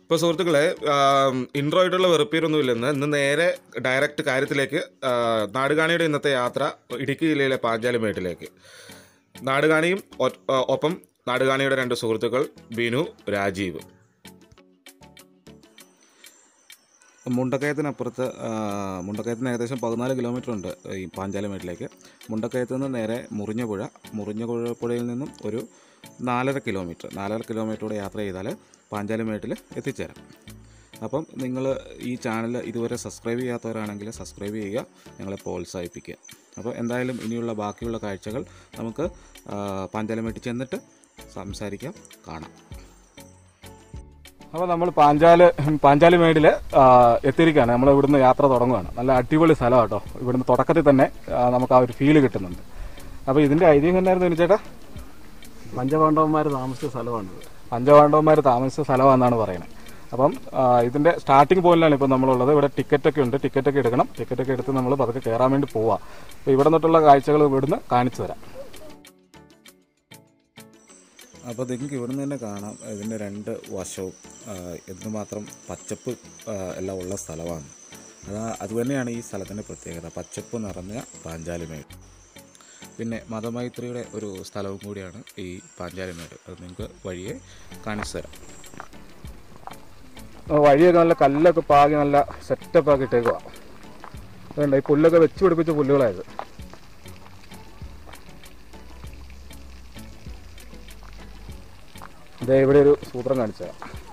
ഇപ്പോൾ സുഹൃത്തുക്കളെ ഇൻട്രോ ആയിട്ടുള്ള വെറുപ്പീരൊന്നുമില്ലെന്ന് ഇന്ന് നേരെ ഡയറക്റ്റ് കാര്യത്തിലേക്ക് ആ, നാടുകാണിയുടെ ഇന്നത്തെ യാത്ര ഇടുക്കി ജില്ലയിലെ പാഞ്ചാലിമേട്ടിലേക്ക് നാടുകാണിയും ഒ- ആ, ഒപ്പം നാടുകാണിയുടെ രണ്ട് സുഹൃത്തുക്കൾ ബിനു രാജീവ് മുണ്ടക്കയത്തിനപ്പുറത്ത് ആ, മുണ്ടക്കയത്തിന് ഏകദേശം പതിനാല് കിലോമീറ്റർ ഉണ്ട് ഈ പാഞ്ചാലിമേട്ടിലേക്ക് മുണ്ടക്കയത്ത് നിന്ന് നേരെ മുറിഞ്ഞപുഴ മുറിഞ്ഞപുഴ പുഴയിൽ നിന്നും ഒരു നാലര കിലോമീറ്റർ നാലര കിലോമീറ്ററൂടെ യാത്ര ചെയ്താൽ പാഞ്ചാലിമേട്ടിൽ എത്തിച്ചേരാം അപ്പം നിങ്ങൾ ഈ ചാനൽ ഇതുവരെ സബ്സ്ക്രൈബ് ചെയ്യാത്തവരാണെങ്കിൽ സബ്സ്ക്രൈബ് ചെയ്യുക ഞങ്ങളെ പ്രോത്സാഹിപ്പിക്കുക അപ്പോൾ എന്തായാലും ഇനിയുള്ള ബാക്കിയുള്ള കാഴ്ചകൾ നമുക്ക് ആ, പാഞ്ചാലിമേട്ടിൽ ചെന്നിട്ട് സംസാരിക്കാം കാണാം അപ്പോൾ നമ്മൾ പാഞ്ചാല് പാഞ്ചാലി മേടിൽ എത്തിയിരിക്കുകയാണ് നമ്മൾ ഇവിടുന്ന് യാത്ര തുടങ്ങുകയാണ് നല്ല അടിപൊളി സ്ഥലമാണ് കേട്ടോ ഇവിടുന്ന് തുടക്കത്തിൽ തന്നെ ആ, നമുക്ക് ആ ഒരു ഫീല് കിട്ടുന്നുണ്ട് അപ്പോൾ ഇതിൻ്റെ ഐതിഹ്യം എന്നായിരുന്നു ചേട്ടാ പഞ്ചപാണ്ഡവന്മാർ താമസിച്ച സ്ഥലമാണിത് പഞ്ചപാണ്ഡവന്മാർ താമസിച്ച സ്ഥലമാണെന്നാണ് പറയുന്നത് അപ്പം ആ, ഇതിൻ്റെ സ്റ്റാർട്ടിംഗ് പോയിന്റിലാണ് ഇപ്പോൾ നമ്മളുള്ളത് ഇവിടെ ടിക്കറ്റൊക്കെ ഉണ്ട് ടിക്കറ്റൊക്കെ എടുക്കണം ടിക്കറ്റൊക്കെ എടുത്ത് നമ്മൾ പതുക്കെ കയറാൻ വേണ്ടി പോവാം അപ്പോൾ ഇവിടെ നിന്നിട്ടുള്ള കാഴ്ചകൾ ഇവിടുന്ന് കാണിച്ചു തരാം അപ്പോൾ നിങ്ങൾക്ക് ഇവിടുന്ന് തന്നെ കാണാം ഇതിൻ്റെ രണ്ട് വശവും ആ, എന്തുമാത്രം പച്ചപ്പ് ആ, എല്ലാം ഉള്ള സ്ഥലമാണ് അത് അതുതന്നെയാണ് ഈ സ്ഥലത്തിൻ്റെ പ്രത്യേകത പച്ചപ്പ് നിറഞ്ഞ പാഞ്ചാലിമേട് പിന്നെ മതമൈത്രിയുടെ ഒരു സ്ഥലവും കൂടിയാണ് ഈ പാഞ്ചാലിമേട് അത് നിങ്ങൾക്ക് വഴിയെ കാണിച്ചു തരാം ആ, വഴിയൊക്കെ നല്ല കല്ലൊക്കെ പാകി നല്ല സെറ്റപ്പ് ആക്കി ഇട്ടേക്കുക അതുകൊണ്ട് ഈ പുല്ലൊക്കെ വെച്ച് പിടിപ്പിച്ച പുല്ലുകളായത് ഇതേ ഇവിടെ ഒരു സൂത്രം കാണിച്ചത്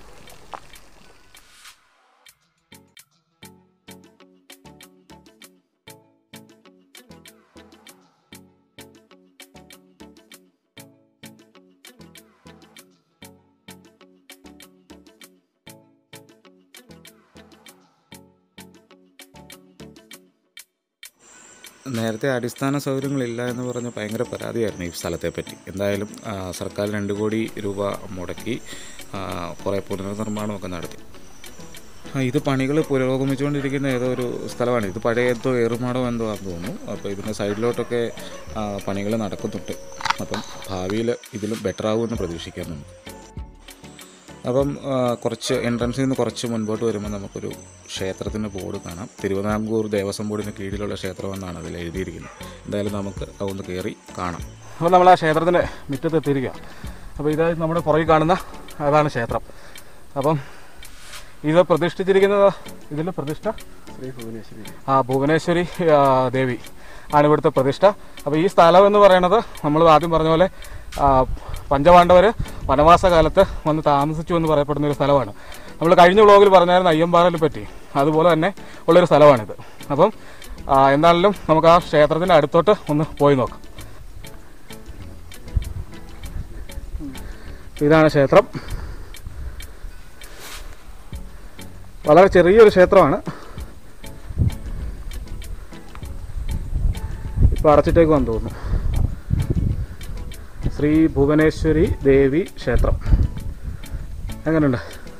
നേരത്തെ അടിസ്ഥാന സൗകര്യങ്ങളില്ല എന്ന് പറഞ്ഞ് ഭയങ്കര പരാതിയായിരുന്നു ഈ സ്ഥലത്തെപ്പറ്റി എന്തായാലും ആ, സർക്കാർ രണ്ട് കോടി രൂപ മുടക്കി ആ, കുറേ പുനർനിർമ്മാണമൊക്കെ നടത്തി ആ, ഇത് പണികൾ പുരോഗമിച്ചുകൊണ്ടിരിക്കുന്ന ഏതോ ഒരു സ്ഥലമാണ് ഇത് പഴയ എന്തോ ഏറുമാടോ എന്തോ ആണെന്ന് തോന്നുന്നു അപ്പോൾ ഇതിൻ്റെ സൈഡിലോട്ടൊക്കെ പണികൾ നടക്കുന്നുണ്ട് അപ്പം ഭാവിയിൽ ഇതിലും ബെറ്റർ ആകുമെന്ന് പ്രതീക്ഷിക്കാം നമുക്ക് അപ്പം ആ, കുറച്ച് എൻട്രൻസിൽ നിന്ന് കുറച്ച് മുൻപോട്ട് വരുമ്പോൾ നമുക്കൊരു ക്ഷേത്രത്തിൻ്റെ ബോർഡ് കാണാം തിരുവിതാംകൂർ ദേവസ്വം ബോർഡിന് കീഴിലുള്ള ക്ഷേത്രമെന്നാണ് അതിൽ എഴുതിയിരിക്കുന്നത് എന്തായാലും നമുക്ക് അതൊന്ന് കയറി കാണാം അപ്പോൾ നമ്മൾ ആ ക്ഷേത്രത്തിൻ്റെ മുറ്റത്ത് എത്തിയിരിക്കുക അപ്പോൾ ഇത് നമ്മുടെ പുറകിൽ കാണുന്ന അതാണ് ക്ഷേത്രം അപ്പം ഇത് പ്രതിഷ്ഠിച്ചിരിക്കുന്നത് ഇതിൽ പ്രതിഷ്ഠ ശ്രീ ഭുവനേശ്വരി ആ ഭുവനേശ്വരി ആ, ദേവി ആണ് ഇവിടുത്തെ പ്രതിഷ്ഠ അപ്പോൾ ഈ സ്ഥലം എന്ന് പറയുന്നത് നമ്മൾ ആദ്യം പറഞ്ഞ പോലെ ആ, പഞ്ചപാണ്ഡവർ വനവാസ കാലത്ത് വന്ന് താമസിച്ചു എന്ന് പറയപ്പെടുന്ന ഒരു സ്ഥലമാണ് നമ്മൾ കഴിഞ്ഞ വ്ളോഗിൽ പറഞ്ഞായിരുന്നു അയ്യമ്പാറയെ പറ്റി അതുപോലെ തന്നെ ഉള്ളൊരു സ്ഥലമാണിത് അപ്പം ആ, എന്താണെങ്കിലും നമുക്ക് ആ ക്ഷേത്രത്തിൻ്റെ അടുത്തോട്ട് ഒന്ന് പോയി നോക്കാം ഇതാണ് ക്ഷേത്രം വളരെ ചെറിയൊരു ക്ഷേത്രമാണ് ഇപ്പൊ അടച്ചിട്ടേക്കുവാന്ന് തോന്നുന്നു ശ്രീ ഭുവനേശ്വരി ദേവി ക്ഷേത്രം എങ്ങനെയുണ്ട്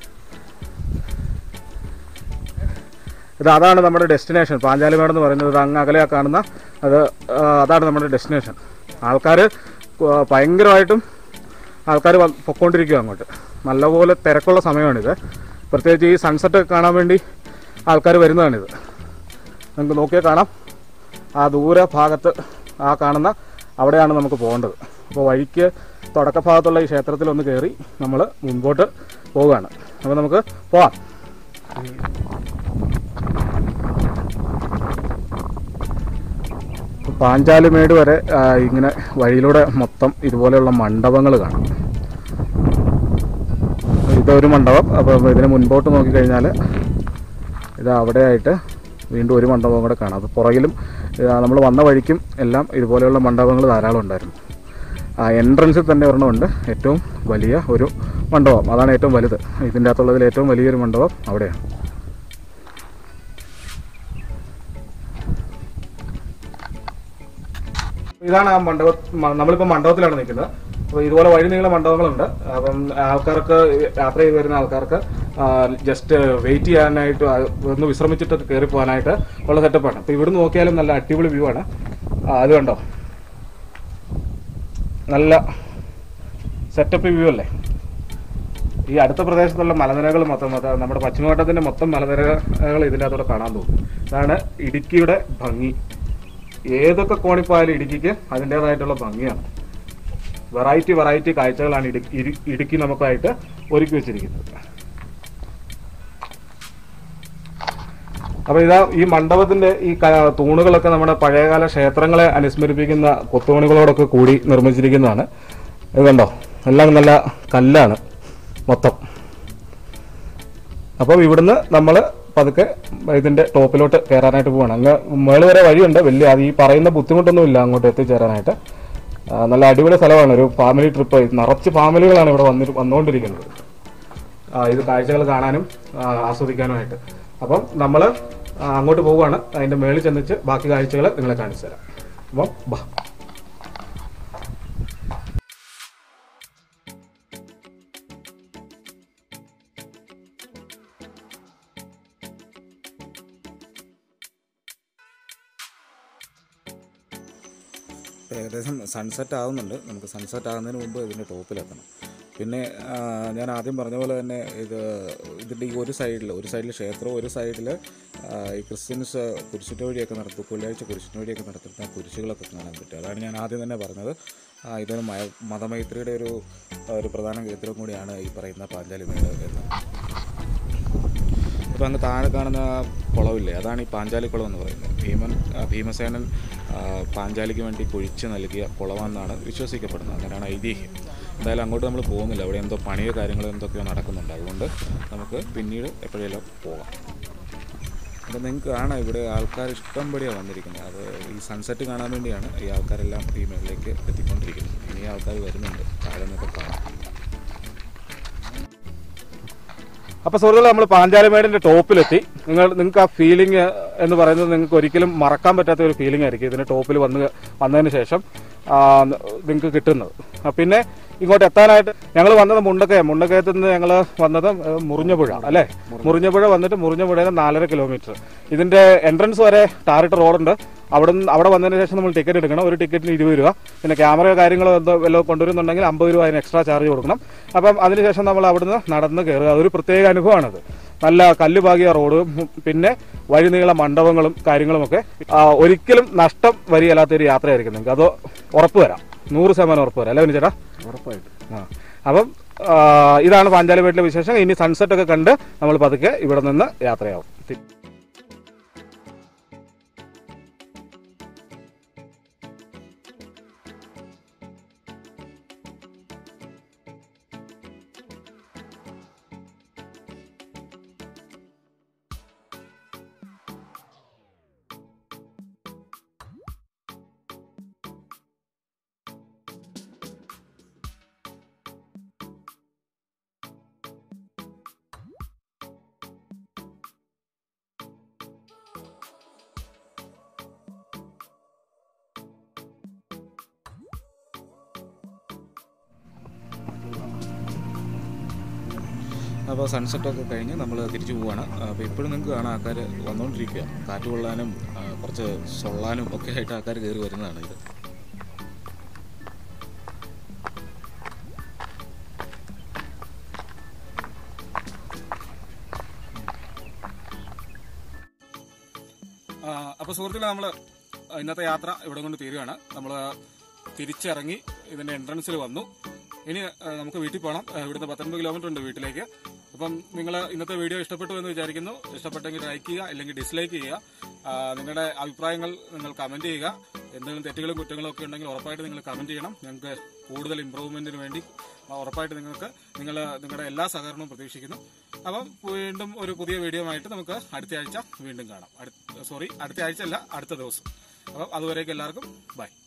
ഇത് അതാണ് നമ്മുടെ ഡെസ്റ്റിനേഷൻ പാഞ്ചാലിമേട് എന്ന് പറയുന്നത് ഇത് അങ്ങ് അകലെ ആ കാണുന്ന അത് ആ, അതാണ് നമ്മുടെ ഡെസ്റ്റിനേഷൻ ആൾക്കാർ ഭയങ്കരമായിട്ടും ആൾക്കാർ പൊക്കോണ്ടിരിക്കുക അങ്ങോട്ട് നല്ലപോലെ തിരക്കുള്ള സമയമാണിത് പ്രത്യേകിച്ച് ഈ സൺസെറ്റ് കാണാൻ വേണ്ടി ആൾക്കാർ വരുന്നതാണിത് നമുക്ക് നോക്കിയാൽ കാണാം ആ ദൂര ഭാഗത്ത് ആ കാണുന്ന അവിടെയാണ് നമുക്ക് പോകേണ്ടത് അപ്പോൾ വഴിക്ക് തുടക്ക ഭാഗത്തുള്ള ഈ ക്ഷേത്രത്തിലൊന്ന് കയറി നമ്മൾ മുൻപോട്ട് പോവുകയാണ് അപ്പോൾ നമുക്ക് പോവാം പാഞ്ചാലിമേട് വരെ ആ, ഇങ്ങനെ വഴിയിലൂടെ മൊത്തം ഇതുപോലെയുള്ള മണ്ഡപങ്ങൾ കാണാം ഇതൊരു മണ്ഡപം അപ്പോൾ ഇതിന് മുൻപോട്ട് നോക്കിക്കഴിഞ്ഞാൽ ഇത് അവിടെയായിട്ട് വീണ്ടും ഒരു മണ്ഡപം കൂടെ കാണാം അപ്പോൾ പുറകിലും നമ്മൾ വന്ന വഴിക്കും എല്ലാം ഇതുപോലെയുള്ള മണ്ഡപങ്ങൾ ധാരാളം ഉണ്ടായിരുന്നു ആ എൻട്രൻസിൽ തന്നെ ഒരെണ്ണമുണ്ട് ഏറ്റവും വലിയ ഒരു മണ്ഡപം അതാണ് ഏറ്റവും വലുത് ഇതിൻ്റെ അകത്തുള്ളതിൽ ഏറ്റവും വലിയൊരു മണ്ഡപം അവിടെയാണ് ഇതാണ് ആ മണ്ഡപം മ- നമ്മളിപ്പോൾ മണ്ഡപത്തിലാണ് നിൽക്കുന്നത് അപ്പോൾ ഇതുപോലെ വഴി നീള മണ്ഡപങ്ങളുണ്ട് അപ്പം ആൾക്കാർക്ക് യാത്ര ചെയ്ത് വരുന്ന ആൾക്കാർക്ക് ജസ്റ്റ് വെയിറ്റ് ചെയ്യാനായിട്ട് ആ, ഒന്ന് വിശ്രമിച്ചിട്ടൊക്കെ കയറി പോകാനായിട്ട് ഉള്ള സെറ്റപ്പാണ് അപ്പോൾ ഇവിടുന്ന് നോക്കിയാലും നല്ല അടിപൊളി വ്യൂ ആണ് ആ, അത് കണ്ടോ നല്ല സെറ്റപ്പ് വ്യൂ അല്ലേ ഈ അടുത്ത പ്രദേശത്തുള്ള മലനിരകൾ മൊത്തം മൊത്തം നമ്മുടെ പശ്ചിമഘട്ടത്തിന്റെ മൊത്തം മലനിരകൾ ഇതിൻ്റെ അകത്തോടെ കാണാൻ തോന്നും ഇതാണ് ഇടുക്കിയുടെ ഭംഗി ഏതൊക്കെ കോണിപ്പോയാലും ഇടുക്കിക്ക് അതിൻ്റെതായിട്ടുള്ള ഭംഗിയാണ് വെറൈറ്റി വെറൈറ്റി കാഴ്ചകളാണ് ഇടുക്കി ഇരു- ഇടുക്കി നമുക്കായിട്ട് ഒരുക്കി വെച്ചിരിക്കുന്നത് അപ്പൊ ഇതാ ഈ മണ്ഡപത്തിന്റെ ഈ ക- തൂണുകളൊക്കെ നമ്മുടെ പഴയകാല ക്ഷേത്രങ്ങളെ അനുസ്മരിപ്പിക്കുന്ന കൊത്തുപണികളോടൊക്കെ കൂടി നിർമ്മിച്ചിരിക്കുന്നതാണ് ഇത് കണ്ടോ എല്ലാം നല്ല കല്ലാണ് മൊത്തം അപ്പം ഇവിടുന്ന് നമ്മൾ പതുക്കെ ഇതിന്റെ ടോപ്പിലോട്ട് കയറാനായിട്ട് പോവാണ് അങ്ങ് മേള് വരെ വഴിയുണ്ട് വലിയ അത് ഈ പറയുന്ന ബുദ്ധിമുട്ടൊന്നുമില്ല അങ്ങോട്ട് എത്തിച്ചേരാനായിട്ട് ആ, നല്ല അടിപൊളി സ്ഥലമാണ് ഒരു ഫാമിലി ട്രിപ്പ് നിറച്ച് ഫാമിലികളാണ് ഇവിടെ വന്നി വന്നുകൊണ്ടിരിക്കുന്നത് ആ, ഇത് കാഴ്ചകൾ കാണാനും ആ, ആസ്വദിക്കാനുമായിട്ട് അപ്പം നമ്മൾ അങ്ങോട്ട് പോവുകയാണ് അതിന്റെ മേളിൽ ചെന്നിച്ച് ബാക്കി കാഴ്ചകൾ നിങ്ങളെ കാണിച്ചു തരാം അപ്പം ബാ ഇപ്പം ഏകദേശം സൺസെറ്റ് ആവുന്നുണ്ട് നമുക്ക് സൺസെറ്റ് ആകുന്നതിന് മുമ്പ് ഇതിൻ്റെ ടോപ്പിലെത്തണം പിന്നെ ആ, ഞാൻ ആദ്യം പറഞ്ഞ പോലെ തന്നെ ഇത് ഇതിൻ്റെ ഈ ഒരു സൈഡിൽ ഒരു സൈഡിൽ ക്ഷേത്രവും ഒരു സൈഡിൽ ഈ ക്രിസ്ത്യൻസ് കുരിശിറ്റ വഴിയൊക്കെ നടത്തും വെള്ളിയാഴ്ച കുരിശിറ്റ വഴിയൊക്കെ നടത്തുന്ന കുരിശുകളൊക്കെ കാണാൻ പറ്റും അതാണ് ഞാൻ ആദ്യം തന്നെ പറഞ്ഞത് ആ, ഇതൊരു മയ മതമൈത്രിയുടെ ഒരു ഒരു പ്രധാന കേന്ദ്രം കൂടിയാണ് ഈ പറയുന്ന പാഞ്ചാലി മേട് എന്ന് ഇപ്പം അങ്ങ് താഴെ കാണുന്ന ആ കുളമില്ലേ അതാണ് ഈ പാഞ്ചാലി കുളം എന്ന് പറയുന്നത് ഭീമൻ ആ, ഭീമസേനൻ ആ, പാഞ്ചാലിക്ക് വേണ്ടി കുഴിച്ച് നൽകിയ കുളമെന്നാണ് വിശ്വസിക്കപ്പെടുന്നത് അങ്ങനെയാണ് ഐതിഹ്യം എന്തായാലും അങ്ങോട്ട് നമ്മൾ പോകുന്നില്ല അവിടെ എന്തോ പണിയോ കാര്യങ്ങളോ എന്തൊക്കെയോ നടക്കുന്നുണ്ട് അതുകൊണ്ട് നമുക്ക് പിന്നീട് എപ്പോഴെല്ലാം പോകാം അപ്പം നിങ്ങൾക്ക് കാണാം ഇവിടെ ആൾക്കാർ ഇഷ്ടം പടിയാണ് വന്നിരിക്കുന്നത് അത് ഈ സൺസെറ്റ് കാണാൻ വേണ്ടിയാണ് ഈ ആൾക്കാരെല്ലാം ഈ മേളിലേക്ക് എത്തിക്കൊണ്ടിരിക്കുന്നത് ഇനി ആൾക്കാർ വരുന്നുണ്ട് താഴെ നിന്നൊക്കെ കാണാം അപ്പൊ സുഹൃത്തുക്കളെ നമ്മൾ പാഞ്ചാലിമേടിന്റെ ടോപ്പിലെത്തി നിങ്ങൾ നിങ്ങൾക്ക് ആ ഫീലിംഗ് എന്ന് പറയുന്നത് നിങ്ങൾക്ക് ഒരിക്കലും മറക്കാൻ പറ്റാത്ത ഒരു ഫീലിംഗ് ആയിരിക്കും ഇതിന്റെ ടോപ്പിൽ വന്ന് വന്നതിന് ശേഷം നിങ്ങൾക്ക് കിട്ടുന്നത് ആ, പിന്നെ ഇങ്ങോട്ട് എത്താനായിട്ട് ഞങ്ങൾ വന്നത് മുണ്ടക്കയം മുണ്ടക്കയത്ത് നിന്ന് ഞങ്ങൾ വന്നത് ഏഹ്, മുറിഞ്ഞപുഴ അല്ലേ മുറിഞ്ഞപുഴ വന്നിട്ട് മുറിഞ്ഞപുഴയിൽ നിന്ന് നാലര കിലോമീറ്റർ ഇതിന്റെ എൻട്രൻസ് വരെ ടാറിട്ട് റോഡുണ്ട് അവിടെ നിന്ന് അവിടെ വന്നതിന് ശേഷം നമ്മൾ ടിക്കറ്റ് എടുക്കണം ഒരു ടിക്കറ്റിന് ഇരുപത് രൂപ പിന്നെ ക്യാമറയോ കാര്യങ്ങളോ എന്തോ വല്ലതും കൊണ്ടുവരുന്നുണ്ടെങ്കിൽ അമ്പത് രൂപ അതിന് എക്സ്ട്രാ ചാർജ് കൊടുക്കണം അപ്പം അതിനുശേഷം നമ്മൾ അവിടുന്ന് നടന്ന് കയറുക അതൊരു പ്രത്യേക അനുഭവമാണത് നല്ല കല്ലുപാകിയ റോഡ് പിന്നെ വഴിനീള മണ്ഡപങ്ങളും കാര്യങ്ങളുമൊക്കെ ആ, ഒരിക്കലും നഷ്ടം വരികയില്ലാത്ത ഒരു യാത്രയായിരിക്കും നിങ്ങൾക്ക് അത് ഉറപ്പ് വരാം നൂറ് ശതമാനം ഉറപ്പ് വരാം അല്ലേ വിനി ചേട്ടാ ഉറപ്പായിട്ട് ആ അപ്പം ആ, ഇതാണ് പാഞ്ചാലിമേട്ടിലെ വിശേഷം ഇനി സൺസെറ്റ് ഒക്കെ കണ്ട് നമ്മൾ പതുക്കെ ഇവിടെ നിന്ന് യാത്രയാവും തി- അപ്പോൾ സൺസെറ്റൊക്കെ കഴിഞ്ഞ് നമ്മൾ തിരിച്ചു പോവുകയാണ് അപ്പോൾ ഇപ്പോഴും നിങ്ങൾക്ക് കാണാം ആൾക്കാർ വന്നുകൊണ്ടിരിക്കുക കാറ്റ് കൊള്ളാനും ആ, കുറച്ച് സൊള്ളാനും ഒക്കെ ആയിട്ട് ആൾക്കാർ കയറി വരുന്നതാണ് ഇത് അപ്പോൾ സുഹൃത്തുക്കളെ നമ്മൾ ഇന്നത്തെ യാത്ര ഇവിടെ കൊണ്ട് തീരുകയാണ് നമ്മൾ തിരിച്ചിറങ്ങി ഇതിന്റെ എൻട്രൻസിൽ വന്നു ഇനി ആ, നമുക്ക് വീട്ടിൽ പോകണം ആ, ഇവിടുന്ന് പത്തൊൻപത് കിലോമീറ്റർ ഉണ്ട് വീട്ടിലേക്ക് അപ്പം നിങ്ങൾ ഇന്നത്തെ വീഡിയോ ഇഷ്ടപ്പെട്ടു എന്ന് വിചാരിക്കുന്നു ഇഷ്ടപ്പെട്ടെങ്കിൽ ലൈക്ക് ചെയ്യുക അല്ലെങ്കിൽ ഡിസ്ലൈക്ക് ചെയ്യുക ആ, നിങ്ങളുടെ അഭിപ്രായങ്ങൾ നിങ്ങൾ കമന്റ് ചെയ്യുക എന്തെങ്കിലും തെറ്റുകളും കുറ്റങ്ങളും ഒക്കെ ഉണ്ടെങ്കിൽ ഉറപ്പായിട്ട് നിങ്ങൾ കമന്റ് ചെയ്യണം ഞങ്ങൾക്ക് കൂടുതൽ ഇമ്പ്രൂവ്മെന്റിന് വേണ്ടി ആ, ഉറപ്പായിട്ട് നിങ്ങൾക്ക് നിങ്ങൾ നിങ്ങളുടെ എല്ലാ സഹകരണവും പ്രതീക്ഷിക്കുന്നു അപ്പം വീണ്ടും ഒരു പുതിയ വീഡിയോ ആയിട്ട് നമുക്ക് അടുത്ത ആഴ്ച വീണ്ടും കാണാം സോറി അടുത്ത ആഴ്ച അല്ല അടുത്ത ദിവസം അപ്പം അതുവരേക്കും എല്ലാവർക്കും ബൈ